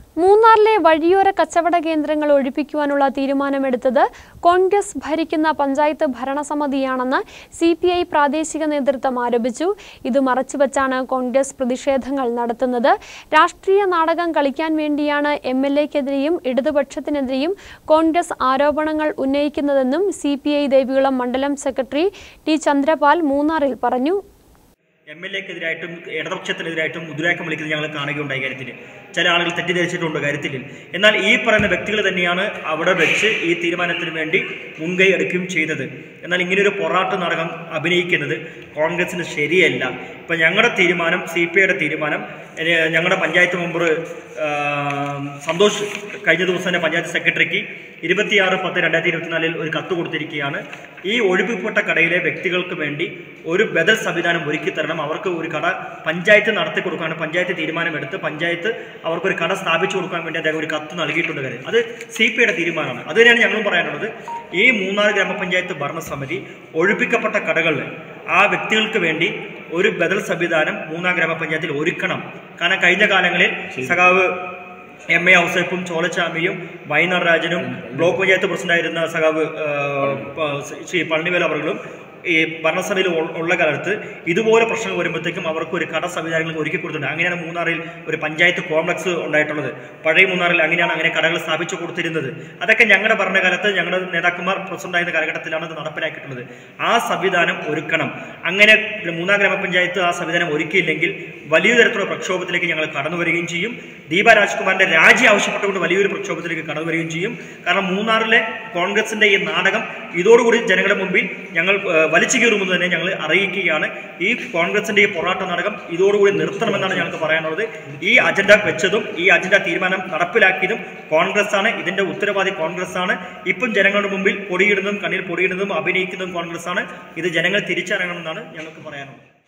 മൂന്നാറിലെ വഴിയോര കച്ചവട കേന്ദ്രങ്ങൾ ഒഴിപ്പിക്കുവാനുള്ള തീരുമാനമെടുത്തത് കോൺഗ്രസ് ഭരിക്കുന്ന പഞ്ചായത്ത് ഭരണസമിതിയാണെന്ന് സി പി ഐ പ്രാദേശിക നേതൃത്വം ആരോപിച്ചു ഇത് മറച്ചുവെച്ചാണ് കോൺഗ്രസ് പ്രതിഷേധങ്ങൾ നടത്തുന്നത് രാഷ്ട്രീയ നാടകം കളിക്കാൻ വേണ്ടിയാണ് എം എൽ എക്കെതിരെയും ഇടതുപക്ഷത്തിനെതിരെയും കോൺഗ്രസ് ആരോപണങ്ങൾ ഉന്നയിക്കുന്നതെന്നും സി പി ഐ ദേവികുളം മണ്ഡലം സെക്രട്ടറി ടി ചന്ദ്രപാൽ മൂന്നാറിൽ പറഞ്ഞു എം എൽ എക്കെതിരായിട്ടും ഇടതുപക്ഷത്തിനെതിരായിട്ടും മുദ്രാക്കം വിളിക്കുന്നത് ഞങ്ങൾ കാണുകയുണ്ടായി കാര്യത്തിൽ ചില ആളുകൾ തെറ്റിദ്ധരിച്ചിട്ടുണ്ട് കാര്യത്തിൽ എന്നാൽ ഈ പറയുന്ന വ്യക്തികൾ തന്നെയാണ് അവിടെ വെച്ച് ഈ തീരുമാനത്തിന് വേണ്ടി മുൻകൈ എടുക്കുകയും ചെയ്തത് എന്നാൽ ഇങ്ങനെയൊരു പൊറാട്ട് നാടകം അഭിനയിക്കുന്നത് കോൺഗ്രസിന് ശരിയല്ല ഇപ്പം ഞങ്ങളുടെ തീരുമാനം സി പി ഐയുടെ തീരുമാനം ഏ, ഞങ്ങളുടെ പഞ്ചായത്ത് മെമ്പർ ആ, സന്തോഷ് കഴിഞ്ഞ ദിവസം തന്നെ പഞ്ചായത്ത് സെക്രട്ടറിക്ക് ഇരുപത്തിയാറ് പത്ത് രണ്ടായിരത്തി ഇരുപത്തിനാലിൽ ഒരു കത്ത് കൊടുത്തിരിക്കുകയാണ് ഈ ഒഴിപ്പിക്കപ്പെട്ട കടയിലെ വ്യക്തികൾക്ക് വേണ്ടി ഒരു ബദൽ സംവിധാനം ഒരുക്കി തരണം അവർക്ക് ഒരു കട പഞ്ചായത്ത് നടത്തി കൊടുക്കാൻ പഞ്ചായത്ത് തീരുമാനമെടുത്ത് പഞ്ചായത്ത് അവർക്കൊരു കട സ്ഥാപിച്ചു കൊടുക്കാൻ വേണ്ടി അദ്ദേഹം ഒരു കത്ത് നൽകിയിട്ടുണ്ട് കാര്യം അത് സി പി ഐയുടെ തീരുമാനമാണ് അത് തന്നെയാണ് ഞങ്ങളും പറയാനുള്ളത് ഈ മൂന്നാർ ഗ്രാമപഞ്ചായത്ത് ഭരണസമിതി ഒഴിപ്പിക്കപ്പെട്ട കടകളിൽ ആ വ്യക്തികൾക്ക് വേണ്ടി ഒരു ബദൽ സംവിധാനം മൂന്നാം ഗ്രാമപഞ്ചായത്തിൽ ഒരുക്കണം കാരണം കഴിഞ്ഞ കാലങ്ങളിൽ സഖാവ് എം എ ഔസേപ്പും ചോലച്ചാമിയും വൈനർ രാജനും ബ്ലോക്ക് പഞ്ചായത്ത് പ്രസിഡന്റായിരുന്ന സഖാവ് ആ, പ- ശ്രീ പളനിവേൽ അവர்களுം ഈ ഭരണസഭയിൽ ഉൾ- ഉള്ള കാലത്ത് ഇതുപോലെ പ്രശ്നങ്ങൾ വരുമ്പോഴത്തേക്കും അവർക്ക് ഒരു കട സംവിധാനങ്ങൾ ഒരുക്കി കൊടുത്തിട്ടുണ്ട് അങ്ങനെയാണ് മൂന്നാറിൽ ഒരു പഞ്ചായത്ത് കോംപ്ലക്സ് ഉണ്ടായിട്ടുള്ളത് പഴയ മൂന്നാറിൽ അങ്ങനെയാണ് അങ്ങനെ കടകൾ സ്ഥാപിച്ചു കൊടുത്തിരുന്നത് അതൊക്കെ ഞങ്ങളുടെ ഭരണകാലത്ത് ഞങ്ങളുടെ നേതാക്കന്മാർ പ്രസിഡന്റ് ആയിരുന്ന കാലഘട്ടത്തിലാണ് അത് നടപ്പിലാക്കിയിട്ടുള്ളത് ആ സംവിധാനം ഒരുക്കണം അങ്ങനെ മൂന്നാം ഗ്രാമപഞ്ചായത്ത് ആ സംവിധാനം ഒരുക്കിയില്ലെങ്കിൽ വലിയ തരത്തിലുള്ള പ്രക്ഷോഭത്തിലേക്ക് ഞങ്ങൾ കടന്നു വരികയും ചെയ്യും ദീപ രാജ്കുമാറിന്റെ രാജി ആവശ്യപ്പെട്ടുകൊണ്ട് വലിയൊരു പ്രക്ഷോഭത്തിലേക്ക് കടന്നു വരികയും ചെയ്യും കാരണം മൂന്നാറിലെ കോൺഗ്രസിന്റെ ഈ നാടകം ഇതോടുകൂടി ജനങ്ങളുടെ മുമ്പിൽ ഞങ്ങൾ ഏഹ്, വലിച്ചു കീറുമെന്ന് തന്നെ ഞങ്ങൾ അറിയിക്കുകയാണ് ഈ കോൺഗ്രസിന്റെ ഈ പോരാട്ട നാടകം ഇതോടുകൂടി നിർത്തണമെന്നാണ് ഞങ്ങൾക്ക് പറയാനുള്ളത് ഈ അജണ്ട വെച്ചതും ഈ അജണ്ട തീരുമാനം നടപ്പിലാക്കിയതും കോൺഗ്രസ് ആണ് ഇതിന്റെ ഉത്തരവാദി കോൺഗ്രസ് ആണ് ഇപ്പം ജനങ്ങളുടെ മുമ്പിൽ പൊടിയിടുന്നതും കണ്ണിൽ പൊടിയിടുന്നതും അഭിനയിക്കുന്നതും കോൺഗ്രസ് ആണ് ഇത് ജനങ്ങൾ തിരിച്ചറിയണമെന്നാണ് ഞങ്ങൾക്ക് പറയാനുള്ളത്